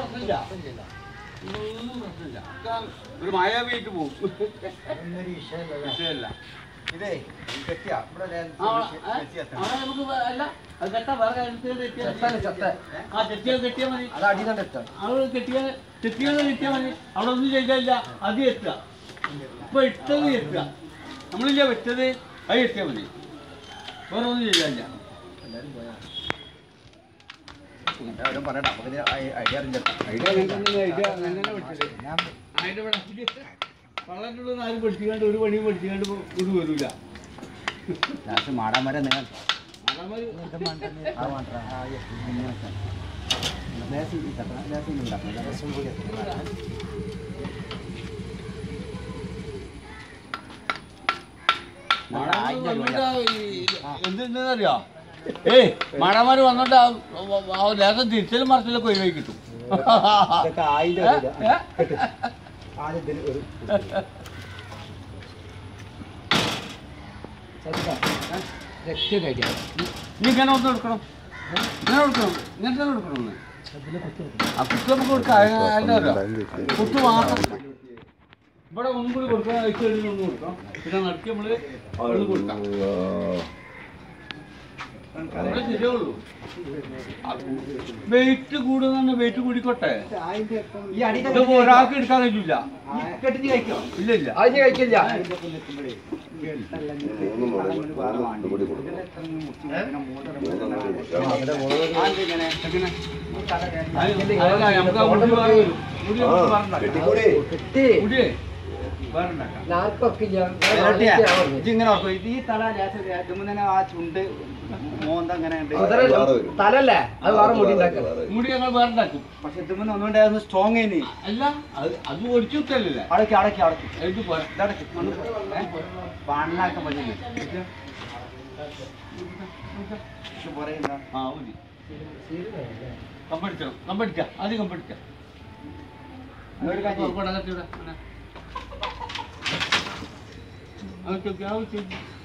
പ്രശ്നമില്ല ഒന്നും പ്രശ്നമില്ല ഒക്കെ ഒരു മഴ പെയ്റ്റ് പോകും ഒന്നൊരു വിഷയമല്ല വിഷയമല്ല ഇതേ കെട്ടിയാ ഇവിടെ ഞാൻ ആ, ആ, കെട്ടി എത്തണം. അവിടെ നമുക്ക് വേ- അല്ല അത് കെട്ടാ വേറെ കാര്യത്തിൽ കെട്ടിയാൽ മതി. ആ ചെത്തിയത് കെട്ടിയാൽ മതി അത് അടിയിൽ എത്താം അവിടെ കെട്ടിയ ചെത്തിയത് കെട്ടിയാൽ മതി അവിടെ ഒന്നും ചെയ്തില്ല അത് എത്തുക ഇപ്പൊ ഇട്ടത് എത്തുക നമ്മളില്ല വെച്ചത് അത് എത്തിയാൽ മതി വേറെ ഒന്നും ചെയ്തില്ല എല്ലാവരും പോയാ എല്ലാവരും പറയട്ടെ അപ്പൊ ഇതിന് ഐ- ഐഡിയ അറിയില്ല ഐഡിയ അങ്ങനെ തന്നെ ഐഡിയ അങ്ങനെ തന്നെ വെച്ചത് ഞാൻ അതിന്റെ ഇവിടെ വളർന്നിട്ടൊന്നും ആരും പഠിച്ചുകൊണ്ട് ഒരു പണിയും പഠിച്ചുകൊണ്ട് ഇത് വരില്ല ലാസ്റ്റ് മാടാമരം നിങ്ങൾ അതേമാതിരി ആ മാത്ര ആ യെസ് ഇങ്ങനെ വെക്കാം ലേശം ഈ കട്ട ലേശം ഇങ്ങനെ ഉണ്ടാക്കണം ലേശം കൂടി എത്തണം. എന്തെന്നറിയോ ഏയ് മാടന്മാര് വന്നോണ്ട് ആ- ആ ലേസം തിരിച്ചലും മറിച്ചിലൊക്കെ ഒഴിവാക്കി കിട്ടും ഇതൊക്കെ ആയിരം ഏ? രൂപ. ഏ? ആദ്യം ഇതിന് ഒരു നീ ഇങ്ങനെ ഒന്ന് എടുക്കണം ഇങ്ങനെ കൊടുക്കണം ഇങ്ങനെ തന്നെ കൊടുക്കണം ഒന്ന്. ആ കുത്ത് നമുക്ക് കൊടുക്കാം അതിന് അതിന്റെ അറിയാം കുത്ത് മാത്രം ഇവിടെ ഒന്നും കൂടി കൊടുക്കണം കഴിച്ചു കഴിഞ്ഞാൽ ഒന്നും കൊടുക്കണം പിന്നെ നടത്തി നമ്മള് ഒന്ന് കൊടുക്കാം അവിടെ ശരിയാവുള്ളൂ വെയിറ്റ് കൂടുന്ന വെയിറ്റ് കൂടിക്കോട്ടെ ഈ അടിയിൽ ഇതിപ്പോ ഒരാൾക്ക് എടുക്കാൻ കഴിയില്ല കെട്ടിച്ച് കഴിക്കോ ഇല്ല ഇല്ല അതിന് കഴിക്കില്ല എങ്ങനെ? അതല്ല, നമുക്ക് ആ മുടി വേറെ വരും. മുടി നമുക്ക് വേറെ ഉണ്ടാക്കാം. മുടിയേ വേറെ ഉണ്ടാക്കാം. ഇങ്ങനെ ഓർക്കും ഇത് ഈ തല ലേശം ഇതുമ്പോ തന്നെ ആ ചുണ്ട് മോന്ത അങ്ങനെ ഉണ്ട് തലല്ലേ അത് വേറെ മുടി ഉണ്ടാക്കാം മുടി ഞങ്ങൾ വേറെ ഉണ്ടാക്കും പക്ഷെ ഇതുമ്പോ ഒന്നുകൊണ്ടായിരുന്നു സ്ട്രോങ് ആയിന് അല്ല അത് അത് ഒടിച്ചു വിട്ടല്ലേ അടക്കി അടക്കി അടക്കി ഇത് പോരാ ഇതടക്കി പാണ്ണാക്കാൻ പറ്റില്ല ഇത് പോരെ എന്താ ആ മതി കമ്പടിക്കണം കമ്പടിക്കാം ആദ്യം കമ്പടിക്കാം ഒരു കാര്യം അകത്ത് വിടാം, അങ്ങനെ. അകത്ത് വെക്ക്, അകത്ത് വെക്ക്.